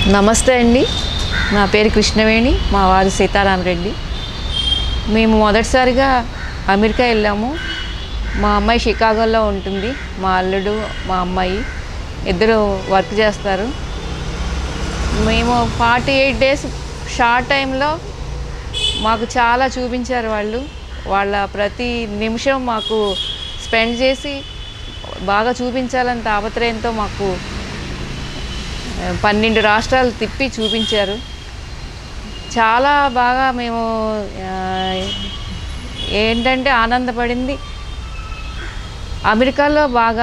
నమస్తే అండి నా పేరు కృష్ణవేణి మా వారు సీతారామరెడ్డి మేము మొదటిసారిగా అమెరికా వెళ్ళాము మా అమ్మాయి షికాగోలో ఉంటుంది మా అల్లుడు మా అమ్మాయి ఇద్దరు వర్క్ చేస్తారు మేము ఫార్టీ ఎయిట్ డేస్ షార్ట్ టైంలో మాకు చాలా చూపించారు వాళ్ళు వాళ్ళ ప్రతి నిమిషం మాకు స్పెండ్ చేసి బాగా చూపించాలని తాపత్రయంతో మాకు పన్నెండు రాష్ట్రాలు తిప్పి చూపించారు చాలా బాగా మేము ఆ, ఏంటంటే ఆనందపడింది అమెరికాలో బాగా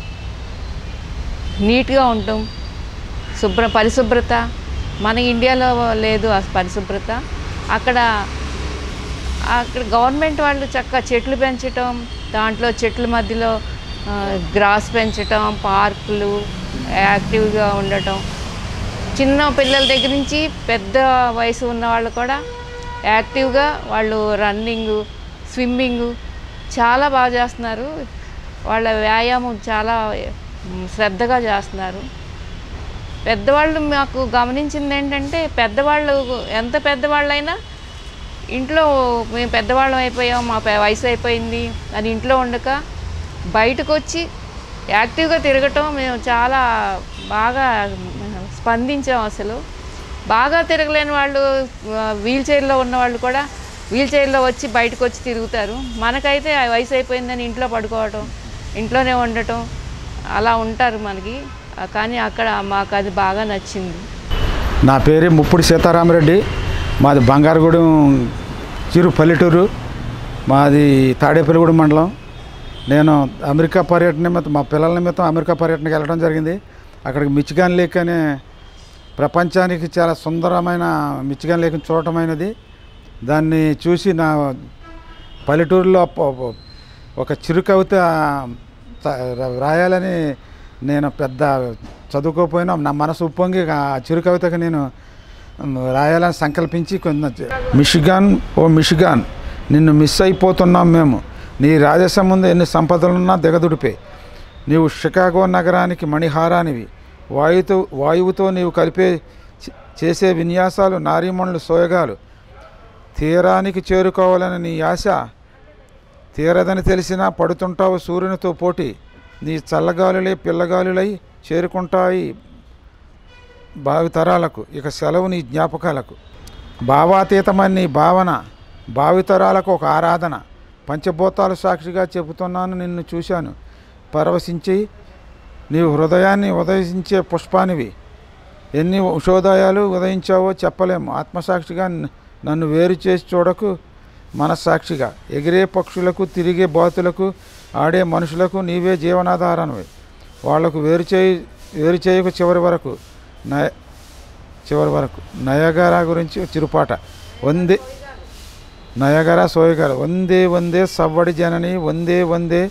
నీట్గా ఉంటాం శుభ్ర పరిశుభ్రత మన ఇండియాలో లేదు ఆ పరిశుభ్రత అక్కడ అక్కడ గవర్నమెంట్ వాళ్ళు చక్కగా చెట్లు పెంచటం దాంట్లో చెట్ల మధ్యలో ఆ, గ్రాస్ పెంచటం పార్కులు యాక్టివ్గా ఉండటం చిన్న పిల్లల దగ్గర నుంచి పెద్ద వయసు ఉన్న వాళ్ళు కూడా యాక్టివ్గా వాళ్ళు రన్నింగ్ స్విమ్మింగ్ చాలా బాగా చేస్తున్నారు వాళ్ళ వ్యాయామం చాలా మ్, శ్రద్ధగా చేస్తున్నారు పెద్దవాళ్ళు మాకు గమనించింది ఏంటంటే పెద్దవాళ్ళు ఎంత పెద్దవాళ్ళైనా ఇంట్లో మేము పెద్దవాళ్ళం అయిపోయాం మా పె- వయసు అయిపోయింది అని ఇంట్లో ఉండక బయటకు వచ్చి యాక్టివ్గా తిరగటం మేము చాలా బాగా స్పందించాం అసలు బాగా తిరగలేని వాళ్ళు వీల్ చైర్లో ఉన్న వాళ్ళు కూడా వీల్ చైర్లో వచ్చి బయటకు వచ్చి తిరుగుతారు మనకైతే ఆ వయసు అయిపోయిందని ఇంట్లో పడుకోవటం ఇంట్లోనే ఉండటం అలా ఉంటారు మనకి ఆ, కానీ అక్కడ మాకు అది బాగా నచ్చింది నా పేరు ముప్పుడు సీతారామరెడ్డి మాది బంగారగూడెం చిరు పల్లెటూరు మాది తాడేపల్లిగూడెం మండలం నేను అమెరికా పర్యటన నిమిత్తం మా పిల్లల నిమిత్తం అమెరికా పర్యటనకి వెళ్ళడం జరిగింది అక్కడికి మిచిగాన్ లేక్ అనే ప్రపంచానికి చాలా సుందరమైన మిచిగాన్ లేక్ని చూడటమైనది దాన్ని చూసి నా పల్లెటూరులో ప- ప- ఒక చిరు కవిత త- రాయాలని నేను పెద్ద చదువుకోపోయినా నా మనసు ఉప్పొంగి ఆ చిరు కవితకి నేను మ్, రాయాలని సంకల్పించి కొంత మిషిగాన్ ఓ మిషిగాన్ నిన్ను మిస్ అయిపోతున్నాం మేము నీ రాజసం ముందు ఎన్ని సంపదలున్నా దిగదుడిపే నీవు షికాగో నగరానికి మణిహారానివి వాయుతో వాయువుతో నీవు కలిపే చే- చేసే విన్యాసాలు నారీమణులు సోయగాలు తీరానికి చేరుకోవాలని నీ ఆశ తీరదని తెలిసినా పడుతుంటావు సూర్యునితో పోటీ నీ చల్లగాలులే పిల్లగాలులై చేరుకుంటాయి భావితరాలకు ఇక సెలవు నీ జ్ఞాపకాలకు భావాతీతమైన నీ భావన భావితరాలకు ఒక ఆరాధన పంచభూతాలు సాక్షిగా చెబుతున్నాను నిన్ను చూశాను పరవశించి నీవు హృదయాన్ని ఉదయించే పుష్పానివి ఎన్ని ఉషోదయాలు ఉదయించావో చెప్పలేము ఆత్మసాక్షిగా న- నన్ను వేరు చేసి చూడకు మనస్సాక్షిగా ఎగిరే పక్షులకు తిరిగే బాతులకు ఆడే మనుషులకు నీవే జీవనాధారనివి వాళ్లకు వేరు చేయి వేరు చేయకు చివరి వరకు నయ చివరి వరకు నయగారా గురించి చిరుపాట వందే నయగర సోయగర వందే వందే సవ్వడి జనని వందే వందే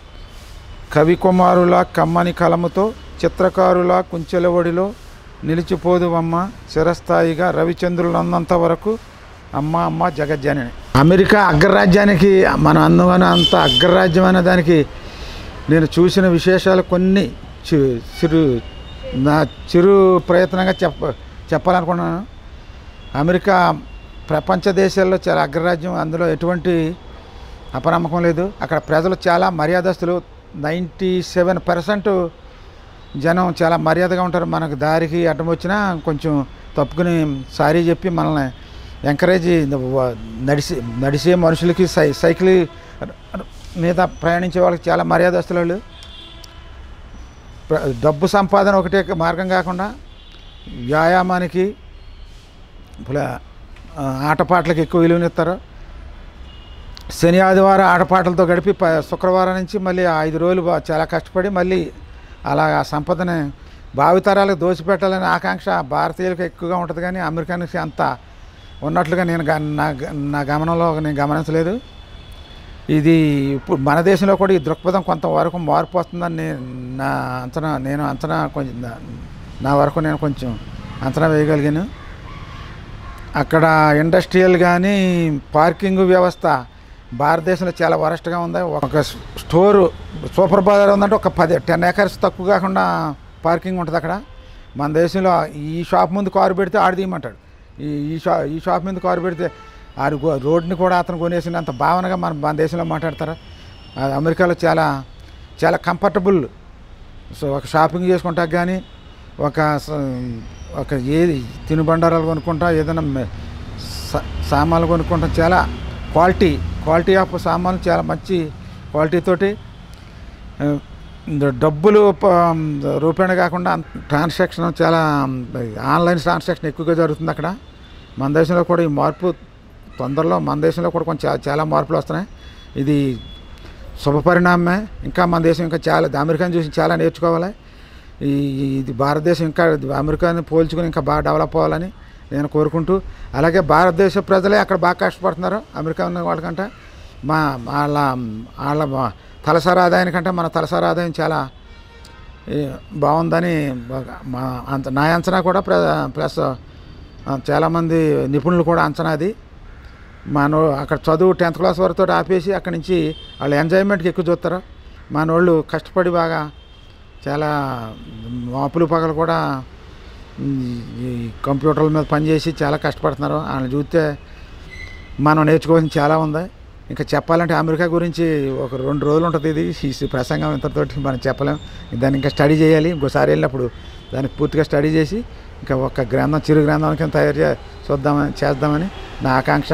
కవి కుమారుల కమ్మని కలముతో చిత్రకారుల కుంచెలవడిలో నిలిచిపోదువమ్మ చిరస్థాయిగా రవిచంద్రులన్నంత వరకు అమ్మ అమ్మ జగజ్జనని అమెరికా అగ్రరాజ్యానికి మనం అందువన అంత అగ్రరాజ్యం అనే దానికి నేను చూసిన విశేషాలు కొన్ని చి- చిరు నా చిరు ప్రయత్నంగా చెప్ప చెప్పాలనుకున్నాను అమెరికా ప్రపంచ దేశాల్లో చాలా అగ్రరాజ్యం అందులో ఎటువంటి అపనమ్మకం లేదు అక్కడ ప్రజలు చాలా మర్యాదస్తులు నైంటీ సెవెన్ పర్సెంట్ జనం చాలా మర్యాదగా ఉంటారు మనకు దారికి అడ్డం వచ్చినా కొంచెం తప్పుకుని సారీ చెప్పి మనల్ని ఎంకరేజ్ నడిచి నడిచే మనుషులకి సై సైకిల్ మీద ప్రయాణించే వాళ్ళకి చాలా మర్యాదస్తులు వాళ్ళు ప్ర- డబ్బు సంపాదన ఒకటే మార్గం కాకుండా వ్యాయామానికి ప్ల- ఆ, ఆటపాటలకు ఎక్కువ విలువనిస్తారు శని ఆదివారం ఆటపాటలతో గడిపి ప శుక్రవారం నుంచి మళ్ళీ ఆ ఐదు రోజులు బా- చాలా కష్టపడి మళ్ళీ అలా ఆ సంపదని భావితరాలకు దోచిపెట్టాలనే ఆకాంక్ష భారతీయులకు ఎక్కువగా ఉంటుంది కానీ అమెరికన్కి అంత ఉన్నట్లుగా నేను గ- నా గ- నా గమనంలో నేను గమనించలేదు ఇది ఇప్పుడు మన దేశంలో కూడా ఈ దృక్పథం కొంతవరకు మార్పు వస్తుందని నేను నా అంచనా నేను అంచనా కొంచెం నా- నా వరకు నేను కొంచెం అంచనా వేయగలిగాను అక్కడ ఇండస్ట్రియల్ కానీ పార్కింగ్ వ్యవస్థ భారతదేశంలో చాలా వరస్ట్గా ఉంది ఒక స్టోరు సూపర్ బజార్ ఉందంటే ఒక పది టెన్ ఏకర్స్ తక్కువ కాకుండా పార్కింగ్ ఉంటుంది అక్కడ మన దేశంలో ఈ షాప్ ముందు కారు పెడితే ఆడు తీయమంటాడు ఈ ఈ షా ఈ షాప్ ముందు కారు పెడితే ఆడు గో- రోడ్ని కూడా అతను కొనేసినంత భావనగా మన మన దేశంలో మాట్లాడతారా అది అమెరికాలో చాలా చాలా కంఫర్టబుల్ సో ఒక షాపింగ్ చేసుకుంటా కానీ ఒక స- ఒక ఏది తినుబండారాలు కొనుక్కుంటా ఏదైనా మె- సా- సామాన్లు కొనుక్కుంటాం చాలా క్వాలిటీ క్వాలిటీ ఆఫ్ సామాన్లు చాలా మంచి క్వాలిటీ తోటి ఆ, ద- డబ్బులు ప- రూపాయన కాకుండా ట్రాన్సాక్షన్ చాలా ఆన్లైన్ ట్రాన్సాక్షన్ ఎక్కువగా జరుగుతుంది అక్కడ మన దేశంలో కూడా ఈ మార్పు తొందరలో మన దేశంలో కూడా కొంచెం చా- చాలా మార్పులు వస్తున్నాయి ఇది శుభపరిణామమే ఇంకా మన దేశం ఇంకా చాలా అమెరికాని చూసి చాలా నేర్చుకోవాలి ఈ ఈ- ఇది భారతదేశం ఇంకా అమెరికాని పోల్చుకొని ఇంకా బాగా డెవలప్ అవ్వాలని నేను కోరుకుంటూ అలాగే భారతదేశ ప్రజలే అక్కడ బాగా కష్టపడుతున్నారు అమెరికా ఉన్న వాళ్ళకంటే మా వాళ్ళ వాళ్ళ మా తలసరి ఆదాయానికంటే మన తలసరి ఆదాయం చాలా ఈ, బాగుందని బాగా మా అంత నా అంచనా కూడా ప్ర ప్లస్ ఆ, చాలామంది నిపుణులు కూడా అంచనా అది మన అక్కడ చదువు టెన్త్ క్లాస్ వరకు ఆపేసి అక్కడి నుంచి వాళ్ళు ఎంజాయ్మెంట్కి ఎక్కువ చూస్తారు మనోళ్ళు కష్టపడి బాగా చాలా మాపులు పగలు కూడా ఈ- ఈ కంప్యూటర్ల మీద పనిచేసి చాలా కష్టపడుతున్నారు వాళ్ళని చూస్తే మనం నేర్చుకోవాల్సిన చాలా ఉంది ఇంకా చెప్పాలంటే అమెరికా గురించి ఒక రెండు రోజులు ఉంటుంది ఇది ఈ ప్రసంగం ఇంతతోటి మనం చెప్పలేం దాన్ని ఇంకా స్టడీ చేయాలి ఇంకోసారి వెళ్ళినప్పుడు దానికి పూర్తిగా స్టడీ చేసి ఇంకా ఒక గ్రంథం చిరు గ్రంథం కింద తయారు చే చూద్దామని చేద్దామని నా ఆకాంక్ష